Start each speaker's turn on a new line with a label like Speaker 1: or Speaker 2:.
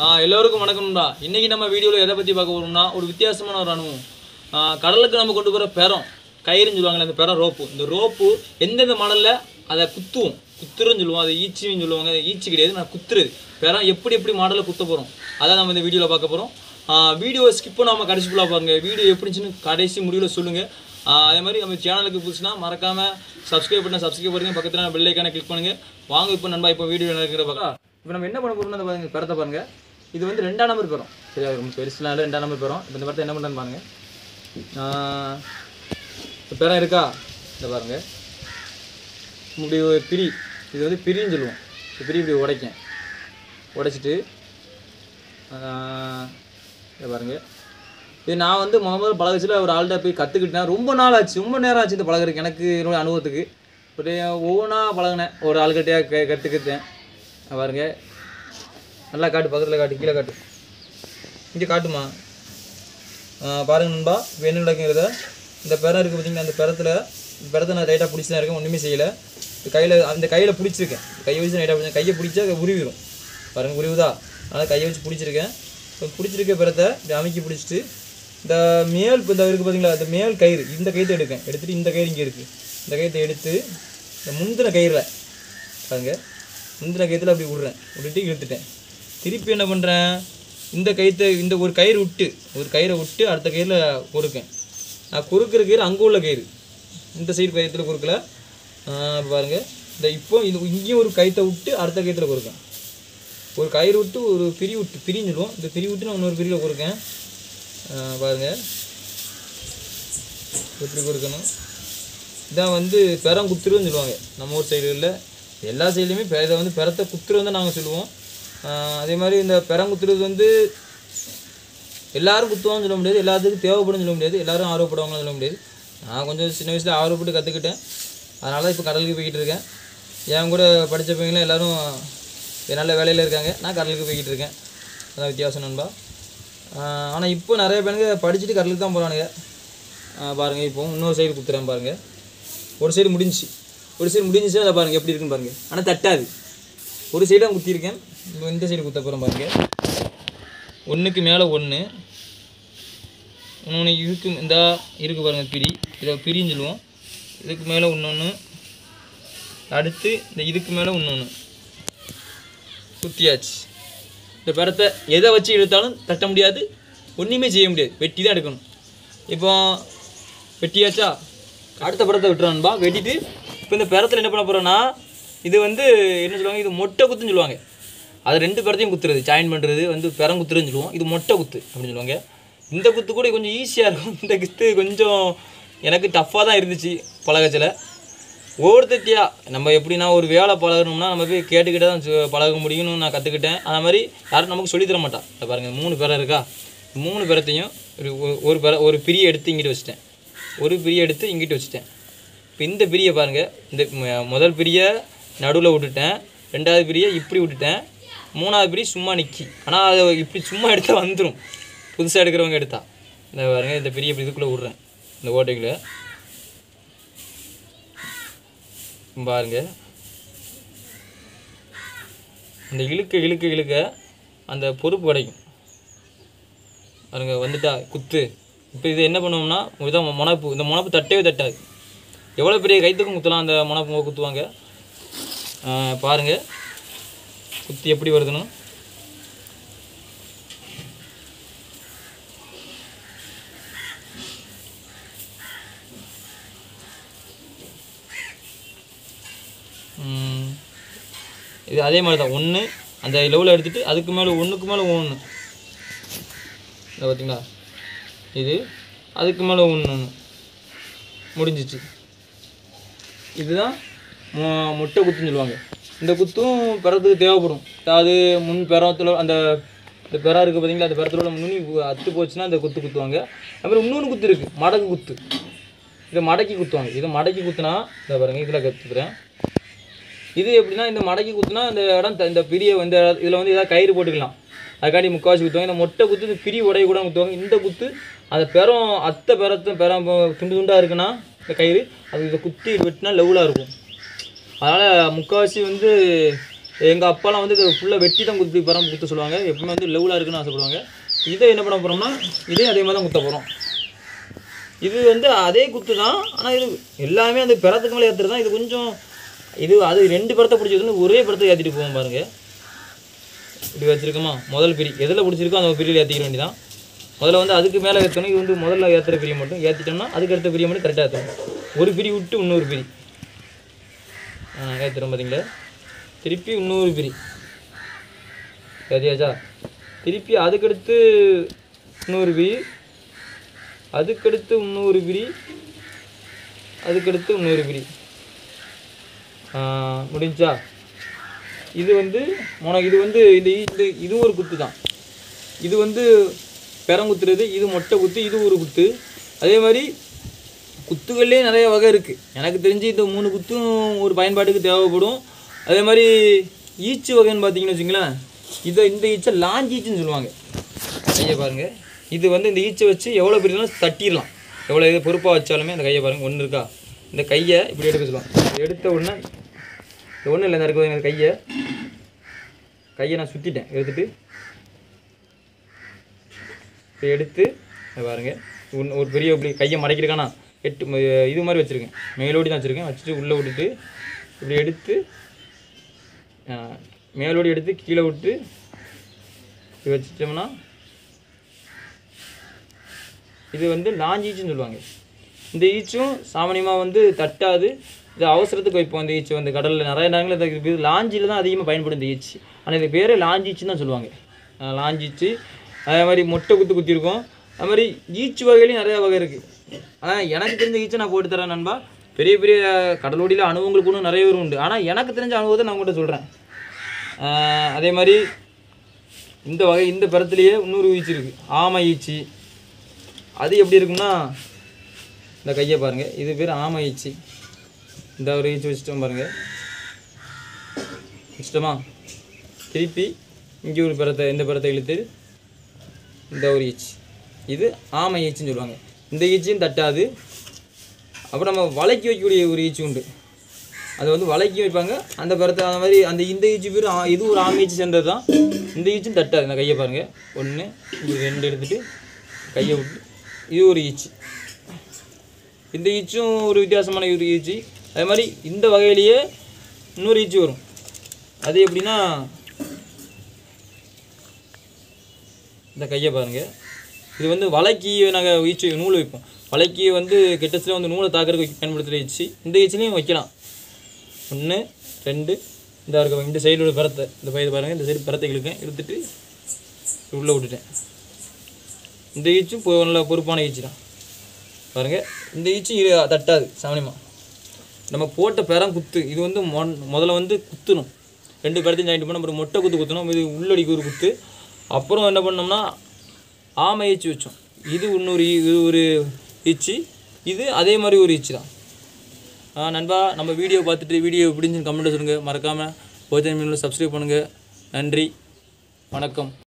Speaker 1: ஆ எல்லோருக்கும் வணக்கம்டா இன்னைக்கு நம்ம வீடியோவில் எதை பற்றி பார்க்க போகிறோம்னா ஒரு வித்தியாசமான ஒரு அனுபவம் ஆ, கடலுக்கு நம்ம கொண்டு போகிற பெரம் கயிறுன்னு சொல்லுவாங்கல்ல அந்த பெரம் ரோப்பு இந்த ரோப்பு எந்தெந்த மணலில் அதை குத்துவோம் குத்துறன்னு சொல்லுவோம் அதை ஈச்சின்னு சொல்லுவாங்க அது ஈச்சி கிடையாது நான் குத்துறது பெரம் எப்படி எப்படி மாடலில் குத்த போகிறோம் அதான் நம்ம இந்த வீடியோவில் பார்க்க போகிறோம் வீடியோ ஸ்கிப் பண்ணாமல் கடைசி ஃபுல்லாக பாருங்க வீடியோ எப்படிச்சுன்னு கடைசி முடிவில் சொல்லுங்கள் அதே மாதிரி நம்ம சேனலுக்கு புதுசுனா மறக்காமல் சப்ஸ்கிரைப் பண்ண சப்ஸ்கிரைப் பண்ணுங்க பக்கத்தில் பெல் ஐக்கானை கிளிக் பண்ணுங்கள் வாங்க இப்போ நண்பா இப்போ வீடியோ நடக்கிற பார்க்க இப்போ நம்ம என்ன பண்ண போகிறோம்னு அந்த பாருங்க பெறத்தை பாருங்க இது வந்து ரெண்டாம் நம்பர் பெறும் சரியா ரொம்ப பெருசுலாம் இல்லை ரெண்டாம் நம்பர் பெறும் இப்போ இந்த படத்தை என்ன பண்ணுறேன்னு பாருங்க ஆஹ் இப்போ பெறம் இருக்கா இந்த பாருங்க இப்படி ஒரு பிரி இது வந்து பிரின்னு சொல்லுவோம் இந்த பிரி இப்படி உடைக்கேன் உடைச்சிட்டு ஆஹ் இதை பாருங்க இது நான் வந்து முத முதல்ல பழகச்சில் ஒரு ஆள்கிட்ட போய் கற்றுக்கிட்டேன் ரொம்ப நாள் ஆச்சு ரொம்ப நேரம் ஆச்சு இந்த பழகுறதுக்கு எனக்கு என்னோட அனுபவத்துக்கு ஒரு ஒவ்வொன்றா பழகினேன் ஒரு ஆள்கிட்டயா க கற்றுக்கிட்டேன் பாருங்க நல்லா காட்டு பக்கத்தில் காட்டு கீழே காட்டு இங்கே காட்டுமா ஆ, பாருங்க நண்பா இப்போ என்ன நடக்குங்கிறத இந்த பெரம் இருக்குது பார்த்தீங்கன்னா அந்த பெரத்தில் பெரத்தை நான் டைட்டாக பிடிச்சி தான் இருக்கேன் ஒன்றுமே செய்யலை கையில் அந்த கையில் பிடிச்சிருக்கேன் கையை வச்சு டைட்டாக பிடிச்சேன் கையை பிடிச்சா அது உருவிடும் பாருங்க உருவுதா அதனால் கையை வச்சு பிடிச்சிருக்கேன் இப்போ பிடிச்சிருக்க பெரத்தை இப்படி அமைக்கி பிடிச்சிட்டு இந்த மேல் இப்போ இந்த இருக்குது பார்த்தீங்களா இந்த மேல் கயிறு இந்த கயிற்றை எடுக்கேன் எடுத்துகிட்டு இந்த கயிறு இங்கே இருக்குது இந்த கயிற்றை எடுத்து இந்த முந்தின கயிறில் பாருங்க முந்தின கயிற்றுல அப்படி விட்றேன் விட்டுட்டு இழுத்துட்டேன் திருப்பி என்ன பண்ணுறேன் இந்த கயிற்றை இந்த ஒரு கயிறு விட்டு ஒரு கயிறை விட்டு அடுத்த கயிறில் கொறுக்கேன் நான் கொறுக்கிற கயிறு அங்கே உள்ள கயிறு இந்த சைடு கயிற்றுல கொடுக்கல பாருங்க இந்த இப்போ இது இங்கேயும் ஒரு கயிற்றை விட்டு அடுத்த கயிற்றுல கொடுக்கேன் ஒரு கயிறு விட்டு ஒரு பிரி விட்டு பிரின்னு சொல்லுவோம் இந்த பிரி விட்டு நான் இன்னொரு பிரிவில் கொடுக்கேன் பாருங்க எப்படி கொடுக்கணும் இதான் வந்து பெரம் குத்துருன்னு சொல்லுவாங்க நம்ம ஊர் சைடுகளில் எல்லா சைட்லேயுமே பெ இதை வந்து பெரத்தை குத்துருன்னு தான் நாங்கள் சொல்லுவோம் ஆஹ் அதே மாதிரி இந்த பெரம் குத்துறது வந்து எல்லாரும் குத்துவாங்கன்னு சொல்ல முடியாது எல்லாத்துக்கும் தேவைப்படும்னு சொல்ல முடியாது எல்லாரும் ஆர்வப்படுவாங்கன்னு சொல்ல முடியாது நான் கொஞ்சம் சின்ன வயசில் ஆர்வப்பட்டு கற்றுக்கிட்டேன் அதனால இப்போ கடலுக்கு போய்கிட்டு இருக்கேன் என் கூட படித்த பையங்களாம் எல்லாரும் நல்ல வேலையில் இருக்காங்க நான் கடலுக்கு போய்கிட்டு இருக்கேன் அதான் வித்தியாசம் நண்பா ஆனால் இப்போ நிறைய பேருங்க படிச்சுட்டு கடலுக்கு தான் போகிறானுங்க பாருங்கள் இப்போ இன்னொரு சைடு குத்துறேன் பாருங்கள் ஒரு சைடு முடிஞ்சுச்சு ஒரு சைடு முடிஞ்சிச்சு அதை பாருங்கள் எப்படி இருக்குன்னு பாருங்கள் ஆனால் தட்டாது ஒரு சைடு தான் குத்திருக்கேன் இப்போ இந்த சைடு குத்த போகிறேன் பாருங்கள் ஒன்றுக்கு மேலே ஒன்று இன்னொன்று இதுக்கு இந்த இருக்கு பாருங்கள் பிரி இதை பிரின்னு சொல்லுவோம் இதுக்கு மேலே இன்னொன்று அடுத்து இந்த இதுக்கு மேலே இன்னொன்று குத்தியாச்சு இந்த படத்தை எதை வச்சு இழுத்தாலும் தட்ட முடியாது ஒன்றுமே செய்ய முடியாது வெட்டி தான் எடுக்கணும் இப்போ வெட்டியாச்சா அடுத்த படத்தை விட்டுறான்பா வெட்டிட்டு இப்போ இந்த படத்தில் என்ன பண்ண போகிறோன்னா இது வந்து என்ன சொல்லுவாங்க இது மொட்டை குத்துன்னு சொல்லுவாங்க அது ரெண்டு படத்தையும் குத்துறது ஜாயின் பண்ணுறது வந்து பெரம் குத்துறதுன்னு சொல்லுவோம் இது மொட்டை குத்து அப்படின்னு சொல்லுவாங்க இந்த குத்து கூட கொஞ்சம் ஈஸியாக இருக்கும் இந்த குத்து கொஞ்சம் எனக்கு டஃப்பாக தான் இருந்துச்சு பழகச்சில் ஒவ்வொருத்தட்டியா நம்ம எப்படின்னா ஒரு வேலை பழகணும்னா நம்ம போய் கேட்டுக்கிட்டே தான் சு- பழக முடியும்னு நான் கற்றுக்கிட்டேன் அந்த மாதிரி யாரும் நமக்கு சொல்லித் தர மாட்டா இதை பாருங்கள் மூணு பேரை இருக்கா மூணு பேரத்தையும் ஒரு ஒரு- ஒரு பேரை ஒரு பிரியை எடுத்து இங்கிட்டு வச்சுட்டேன் ஒரு பிரியை எடுத்து இங்கிட்டு வச்சுட்டேன் இப்போ இந்த பிரியை பாருங்கள் இந்த ம- முதல் பிரியை நடுவில் விட்டுட்டேன் ரெண்டாவது பிரியை இப்படி விட்டுட்டேன் மூணாவது பிரி சும்மா நிக்கி ஆனால் அதை இப்படி சும்மா எடுத்தால் வந்துடும் புதுசாக எடுக்கிறவங்க எடுத்தா இந்த பாருங்க இந்த பிரியை இப்படி இதுக்குள்ளே விட்றேன் இந்த ஓட்டைக்குள்ளே பாருங்க இந்த இழுக்க இழுக்க இழுக்க அந்த பொறுப்பு கிடைக்கும் பாருங்க வந்துட்டா குத்து இப்போ இது என்ன பண்ணுவோம்னா இதான் முனப்பு இந்த முனப்பு தட்டவே தட்டாது எவ்வளோ பெரிய கைத்துக்கும் குத்தலாம் அந்த முனப்பு குத்துவாங்க ஆஹ் பாருங்க குத்தி எப்படி வருதுன்னு ம். இது அதே மாதிரி தான் ஒன்று அந்த லெவலில் எடுத்துகிட்டு அதுக்கு மேலே ஒன்றுக்கு மேலே ஒன்று இதை பார்த்தீங்களா இது அதுக்கு மேலே ஒன்று ஒன்று முடிஞ்சிச்சு இதுதான் மொ- முட்டை குத்துன்னு சொல்லுவாங்க இந்த குத்தும் பெறத்துக்கு தேவைப்படும் அதாவது முன் பெறத்தில் அந்த இந்த பெறா இருக்குது பார்த்தீங்களா அந்த பெறத்தில் உள்ள நுனி கு- அத்து போச்சுன்னா அந்த குத்து குத்துவாங்க அப்புறம் இன்னொன்று குத்து இருக்குது மடக்கு குத்து இதை மடக்கி குத்துவாங்க இதை மடக்கி குத்துனா இதை பாருங்க இதில் கற்றுக்குறேன் இது எப்படின்னா இந்த மடக்கி குத்துனா இந்த இடம் த- இந்த பிரிய வந்து இதில் வந்து ஏதாவது கயிறு போட்டுக்கலாம் அதுக்காண்டி முக்கால்வாசி குத்துவாங்க இந்த மொட்டை குத்து இந்த பிரி உடைய கூட குத்துவாங்க இந்த குத்து அந்த பெரம் அத்தை பெரத்தும் பெரம் இப்போ துண்டு துண்டாக இருக்குன்னா இந்த கயிறு அது இதை குத்தி வெட்டினா லெவலாக இருக்கும் அதனால் முக்கால்வாசி வந்து எங்கள் அப்பாலாம் வந்து இதை ஃபுல்லாக வெட்டி தான் குத்தி பரம் குத்த சொல்லுவாங்க எப்பவுமே வந்து லெவலாக இருக்குன்னு ஆசைப்படுவாங்க இதை என்ன பண்ண போகிறோம்னா இதே அதே மாதிரி தான் குத்த போகிறோம் இது வந்து அதே குத்து தான் ஆனால் இது எல்லாமே அந்த பிறத்துக்கு மேலே ஏற்றுறது தான் இது கொஞ்சம் இது அது ரெண்டு படத்தை பிடிச்சது வந்து ஒரே படத்தை ஏற்றிட்டு போவோம் பாருங்க இப்படி வச்சிருக்கோமா முதல் பிரி எதில் பிடிச்சிருக்கோ அந்த பிரியில் ஏற்றிக்க வேண்டியதான் முதல்ல வந்து அதுக்கு மேலே ஏற்றணும் இது வந்து முதல்ல ஏற்றுற பிரியை மட்டும் ஏற்றிட்டோம்னா அதுக்கு அடுத்த பிரியை மட்டும் கரெக்டாக ஏற்றணும் ஒரு பிரி விட்டு இன்னொரு பிரி ஆ ஏற்றுறோம் பார்த்தீங்களா திருப்பி இன்னொரு பிரி ஏற்றியாச்சா திருப்பி அதுக்கடுத்து இன்னொரு பிரி அதுக்கடுத்து இன்னொரு பிரி அதுக்கடுத்து இன்னொரு பிரி ஆ, முடிஞ்சா இது வந்து உனக்கு இது வந்து இந்த இந்த இது ஒரு குத்து தான் இது வந்து பெரங்குத்துறது இது மொட்டை குத்து இது ஒரு குத்து அதே மாதிரி குத்துகள்லேயே நிறைய வகை இருக்குது எனக்கு தெரிஞ்சு இந்த மூணு குத்தும் ஒரு பயன்பாட்டுக்கு தேவைப்படும் அதே மாதிரி ஈச்சு வகைன்னு பார்த்தீங்கன்னு வச்சுங்களேன் இதை இந்த ஈச்சை லாஞ்சி ஈச்சுன்னு சொல்லுவாங்க கையை பாருங்க இது வந்து இந்த ஈச்சை வச்சு எவ்வளோ பெரியனாலும் தட்டிடலாம் எவ்வளோ இது பொறுப்பாக வச்சாலுமே இந்த கையை பாருங்க ஒன்று இருக்கா இந்த கையை இப்படி எடுக்க சொல்லுவாங்க எடுத்த உடனே இது ஒன்றும் இல்லை இந்த இருக்குது இந்த கையை கையை நான் சுற்றிட்டேன் எடுத்துட்டு இப்போ எடுத்து இதை பாருங்க ஒன்று ஒரு பெரிய இப்படி கையை மடக்கிருக்கானா எட்டு ம- இது மாதிரி வச்சுருக்கேன் மேலோடி தான் வச்சுருக்கேன் வச்சுட்டு உள்ளே விட்டுட்டு இப்படி எடுத்து ஆ, மேலோடி எடுத்து கீழே விட்டு இப்படி வச்சிட்டோம்னா இது வந்து லாஞ்சீச்சுன்னு சொல்லுவாங்க இந்த ஈச்சும் சாமானியமாக வந்து தட்டாது இது அவசரத்துக்கு வைப்போம் இந்த ஈச்சு வந்து கடலில் நிறைய நேரங்களில் இந்த இது லாஞ்சியில் தான் அதிகமாக பயன்படும் இந்த ஈச்சு ஆனால் இது பேர் லாஞ்சிச்சுன்னு தான் சொல்லுவாங்க அஹ் லாஞ்சிச்சு அதே மாதிரி மொட்டை குத்து குத்திருக்கோம் அது மாதிரி ஈச்சு வகையிலையும் நிறைய வகை இருக்குது ஆனால் எனக்கு தெரிஞ்ச ஈச்சை நான் போட்டு தரேன் நண்பா பெரிய பெரிய கடலோடியில் அனுபவங்களுக்கு ஒன்றும் நிறைய பேர் உண்டு ஆனால் எனக்கு தெரிஞ்ச அனுபவத்தை நான் உங்கள்கிட்ட சொல்கிறேன் அதே மாதிரி இந்த வகை இந்த பரத்துலேயே இன்னொரு ஈச்சு இருக்குது ஆமை ஈச்சு அது எப்படி இருக்கும்னா இந்த கையை பாருங்க இது பேர் ஆமை ஈச்சி இந்த ஒரு ஈச்சி வச்சுட்டோம் பாருங்க வச்சுட்டோமா திருப்பி இங்கே ஒரு பரத்தை இந்த பரத்தை இழுத்து இந்த ஒரு ஈச்சி இது ஆமை ஈச்சின்னு சொல்லுவாங்க இந்த ஈச்சியும் தட்டாது அப்புறம் நம்ம வலைக்கு வைக்கக்கூடிய ஒரு ஈச்சி உண்டு அது வந்து வலைக்கு வைப்பாங்க அந்த பரத்தை அந்த மாதிரி அந்த இந்த ஈச்சி பேர் ஆ- இது ஒரு ஆமை ஈச்சி சேர்ந்தது தான் இந்த ஈச்சும் தட்டாது இந்த கையை பாருங்கள் ஒன்று இது ரெண்டு எடுத்துட்டு கையை விட்டு இது ஒரு ஈச்சி இந்த ஈச்சும் ஒரு வித்தியாசமான ஒரு ஈச்சி அதே மாதிரி இந்த வகையிலேயே இன்னொரு ஈச்சி வரும் அது எப்படின்னா இந்த கையை பாருங்கள் இது வந்து வலைக்கு நாங்கள் ஈச்சி நூல் வைப்போம் வலைக்கு வந்து கெட்டஸில் வந்து நூலை தாக்கிறதுக்கு பயன்படுத்துகிற ஈச்சி இந்த ஈச்சிலையும் வைக்கலாம் ஒன்று ரெண்டு இந்த இருக்க இந்த சைடு உள்ள பரத்தை இந்த பயிர் பாருங்கள் இந்த சைடு பரத்தை இழுக்கேன் இழுத்துட்டு உள்ளே விட்டுட்டேன் இந்த ஈச்சும் பொ- நல்ல பொறுப்பான ஈச்சி தான் பாருங்கள் இந்த ஈச்சி இரு- தட்டாது சாமானியமாக நம்ம போட்ட பெரம் குத்து இது வந்து மொன் முதல்ல வந்து குத்தணும் ரெண்டு பேரத்தையும் ஜாயிண்ட் பண்ண அப்புறம் மொட்டை குத்து குத்தணும் இது உள்ளடிக்கு ஒரு குத்து அப்புறம் என்ன பண்ணோம்னா ஆமை ஈச்சி வச்சோம் இது இன்னொரு ஈ- இது ஒரு ஈச்சி இது அதே மாதிரி ஒரு ஈச்சி தான் ஆ, நண்பா நம்ம வீடியோ பார்த்துட்டு வீடியோ பிடிச்சுன்னு கமெண்ட் சொல்லுங்கள் மறக்காமல் போஜன் மீனில் சப்ஸ்கிரைப் பண்ணுங்கள் நன்றி வணக்கம்